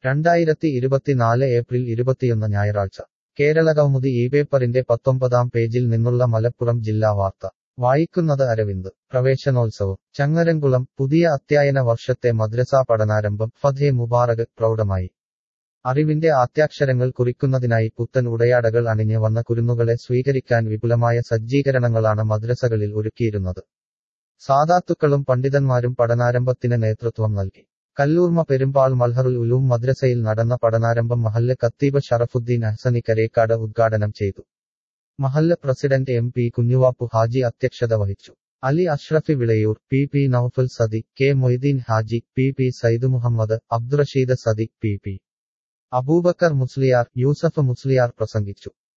രണ്ടായിരത്തി ഇരുപത്തിനാല് ഏപ്രിൽ ഇരുപത്തിയൊന്ന് ഞായറാഴ്ച കേരള കൗമുദി ഈ പേപ്പറിന്റെ പത്തൊമ്പതാം പേജിൽ നിന്നുള്ള മലപ്പുറം ജില്ലാ വാർത്ത വായിക്കുന്നത് അരവിന്ദ് പ്രവേശനോത്സവം ചങ്ങരംകുളം പുതിയ അധ്യയന വർഷത്തെ മദ്രസാ പഠനാരംഭം ഫതേ മുബാറക് പ്രൗഢമായി അറിവിന്റെ ആദ്യാക്ഷരങ്ങൾ കുറിക്കുന്നതിനായി പുത്തൻ ഉടയാടകൾ അണിഞ്ഞ് വന്ന കുരുന്നുകളെ സ്വീകരിക്കാൻ വിപുലമായ സജ്ജീകരണങ്ങളാണ് മദ്രസകളിൽ ഒരുക്കിയിരുന്നത് സാദാത്തുക്കളും പണ്ഡിതന്മാരും പഠനാരംഭത്തിന് നേതൃത്വം നൽകി കല്ലൂർമ പെരുമ്പാൾ മൽഹറുൽ ഉലൂം മദ്രസയിൽ നടന്ന പഠനാരംഭം മഹല്ല് കത്തീബ് ഷറഫുദ്ദീൻ അഹ്സനി കരേക്കാട് ഉദ്ഘാടനം ചെയ്തു മഹല്ല് president M P Kunhuvappu Haji അധ്യക്ഷത വഹിച്ചു Ali Ashrafi Vilayur P P Naufal Sadi K Moideen Haji P P Saidu Muhammad Abdurasheed Sadi P P Aboobacker Musliyar Yusuf Musliyar പ്രസംഗിച്ചു